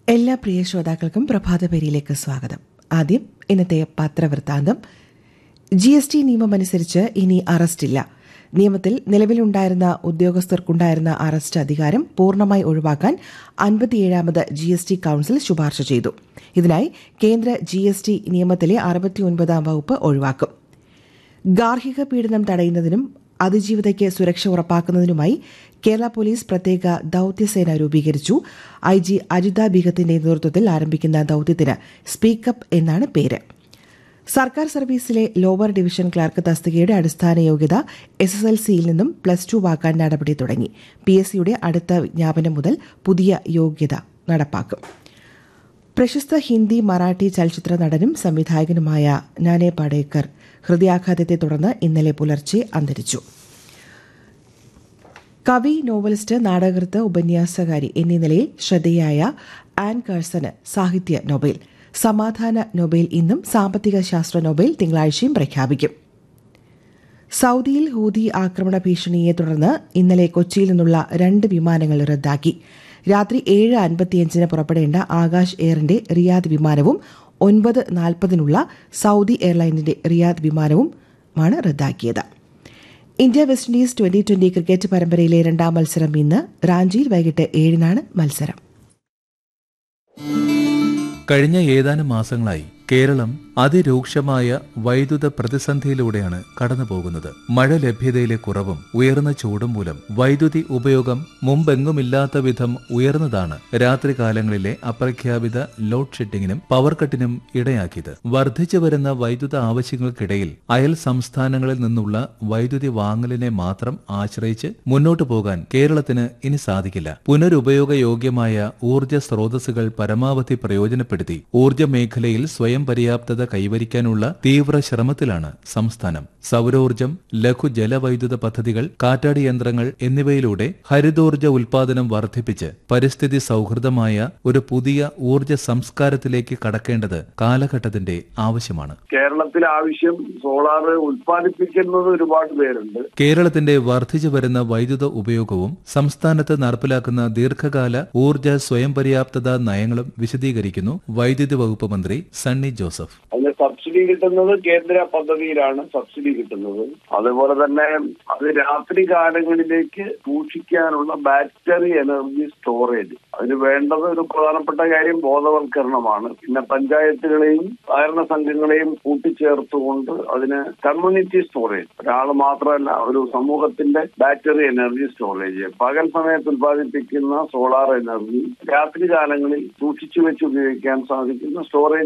എല്ലാ പ്രിയ ശ്രോതാക്കൾക്കും പ്രഭാതപേരിയിലേക്ക് സ്വാഗതം ആദ്യം ഇന്നത്തെ പത്രവൃത്താന്തം ജി എസ് ടി നിയമമനുസരിച്ച് ഇനി അറസ്റ്റില്ല നിയമത്തിൽ നിലവിലുണ്ടായിരുന്ന ഉദ്യോഗസ്ഥർക്കുണ്ടായിരുന്ന അറസ്റ്റ് അധികാരം പൂർണ്ണമായി ഒഴിവാക്കാൻ അൻപത്തിയേഴാമത് ജി എസ് ടി കൌൺസിൽ ശുപാർശ ചെയ്തു ഇതിനായി കേന്ദ്ര ജി എസ് ടി നിയമത്തിലെ അറുപത്തിയൊൻപതാം വകുപ്പ് ഒഴിവാക്കും ഗാർഹിക പീഡനം തടയുന്നതിനും അതിജീവിതയ്ക്ക് സുരക്ഷ ഉറപ്പാക്കുന്നതിനുമായി കേരള പോലീസ് പ്രത്യേക ദൌത്യസേന രൂപീകരിച്ചു ഐ ജി അജിത ബീഗത്തിന്റെ നേതൃത്വത്തിൽ ആരംഭിക്കുന്ന ദൌത്യത്തിന് സ്പീക്കപ്പ് എന്നാണ് പേര് സർക്കാർ സർവീസിലെ ലോവർ ഡിവിഷൻ ക്ലർക്ക് തസ്തികയുടെ അടിസ്ഥാന യോഗ്യത എസ് എസ് എൽ സിയിൽ നിന്നും പ്ലസ് ടു വാക്കാൻ നടപടി തുടങ്ങി പി എസ് സിയുടെ അടുത്ത വിജ്ഞാപനം മുതൽ പുതിയ യോഗ്യത നടപ്പാക്കും പ്രശസ്ത ഹിന്ദി മറാഠി ചലച്ചിത്ര നടനും സംവിധായകനുമായ നാനെ പടേക്കർ ഹൃദയാഘാതത്തെ തുടർന്ന് ഇന്നലെ പുലർച്ചെ അന്തരിച്ചു കവി നോവലിസ്റ്റ് നാടകൃത്ത് ഉപന്യാസകാരി എന്നീ നിലയിൽ ശ്രദ്ധേയായ ആൻ കേഴ്സന് സാഹിത്യ നൊബേൽ സമാധാന നൊബേൽ ഇന്നും സാമ്പത്തിക ശാസ്ത്ര നൊബേൽ തിങ്കളാഴ്ചയും പ്രഖ്യാപിക്കും സൌദിയിൽ ഹൂതി ആക്രമണ ഭീഷണിയെ തുടർന്ന് ഇന്നലെ കൊച്ചിയിൽ നിന്നുള്ള രണ്ട് വിമാനങ്ങൾ റദ്ദാക്കി രാത്രി ഏഴ് അൻപത്തിയഞ്ചിന് പുറപ്പെടേണ്ട ആകാശ് എയറിന്റെ റിയാദ് വിമാനവും ഒൻപത് നാൽപ്പതിനുള്ള സൌദി എയർലൈനിന്റെ റിയാദ് വിമാനവുമാണ് റദ്ദാക്കിയത് India West Indies twenty twenty cricket പരമ്പരയിലെ രണ്ടാം മത്സരം ഇന്ന് റാഞ്ചിയിൽ വൈകിട്ട് ഏഴിനാണ് മത്സരം കഴിഞ്ഞ ഏതാനും മാസങ്ങളായി കേരളം അതിരൂക്ഷമായ വൈദ്യുത പ്രതിസന്ധിയിലൂടെയാണ് കടന്നുപോകുന്നത് മഴ ലഭ്യതയിലെ കുറവും ഉയർന്ന ചൂടും മൂലം വൈദ്യുതി ഉപയോഗം മുമ്പെങ്ങുമില്ലാത്ത വിധം ഉയർന്നതാണ് രാത്രികാലങ്ങളിലെ അപ്രഖ്യാപിത ലോഡ് ഷെഡിങ്ങിനും പവർ കട്ടിനും ഇടയാക്കിയത് വർദ്ധിച്ചു വരുന്ന വൈദ്യുത ആവശ്യങ്ങൾക്കിടയിൽ അയൽ സംസ്ഥാനങ്ങളിൽ നിന്നുള്ള വൈദ്യുതി വാങ്ങലിനെ മാത്രം ആശ്രയിച്ച് മുന്നോട്ടു പോകാൻ കേരളത്തിന് ഇനി സാധിക്കില്ല പുനരുപയോഗയോഗ്യമായ ഊർജ്ജ സ്രോതസ്സുകൾ പരമാവധി പ്രയോജനപ്പെടുത്തി ഊർജ്ജ മേഖലയിൽ സ്വയം പര്യാപ്തത കൈവരിക്കാനുള്ള തീവ്ര ശ്രമത്തിലാണ് സംസ്ഥാനം സൗരോർജ്ജം ലഘു ജലവൈദ്യുത പദ്ധതികൾ കാറ്റാടി യന്ത്രങ്ങൾ എന്നിവയിലൂടെ ഹരിതോർജ്ജ ഉൽപാദനം വർദ്ധിപ്പിച്ച് പരിസ്ഥിതി സൗഹൃദമായ ഒരു പുതിയ ഊർജ്ജ സംസ്കാരത്തിലേക്ക് കടക്കേണ്ടത് കാലഘട്ടത്തിന്റെ ആവശ്യമാണ് കേരളത്തിലെ ആവശ്യം സോളാർ ഉൽപ്പാദിപ്പിക്കുന്നത് ഒരുപാട് പേരുണ്ട് കേരളത്തിന്റെ വർദ്ധിച്ചു വരുന്ന വൈദ്യുത ഉപയോഗവും സംസ്ഥാനത്ത് നടപ്പിലാക്കുന്ന ദീർഘകാല ഊർജ്ജ സ്വയം പര്യാപ്തത നയങ്ങളും വിശദീകരിക്കുന്നു വൈദ്യുതി വകുപ്പ് മന്ത്രി സണ്ണി ജോസഫ് അതിന് സബ്സിഡി കിട്ടുന്നത് കേന്ദ്ര പദ്ധതിയിലാണ് സബ്സിഡി കിട്ടുന്നത് അതുപോലെ തന്നെ അത് രാത്രി കാലങ്ങളിലേക്ക് സൂക്ഷിക്കാനുള്ള ബാറ്ററി എനർജി സ്റ്റോറേജ് അതിന് വേണ്ടത് ഒരു പ്രധാനപ്പെട്ട കാര്യം ബോധവൽക്കരണമാണ് പിന്നെ പഞ്ചായത്തുകളെയും സഹകരണ സംഘങ്ങളെയും കൂട്ടിച്ചേർത്തുകൊണ്ട് അതിന് കമ്മ്യൂണിറ്റി സ്റ്റോറേജ് ഒരാൾ മാത്രമല്ല ഒരു സമൂഹത്തിന്റെ ബാറ്ററി എനർജി സ്റ്റോറേജ് പകൽ സമയത്ത് ഉത്പാദിപ്പിക്കുന്ന സോളാർ എനർജി രാത്രി കാലങ്ങളിൽ സൂക്ഷിച്ചു വെച്ച് ഉപയോഗിക്കാൻ സാധിക്കുന്ന സ്റ്റോറേജ്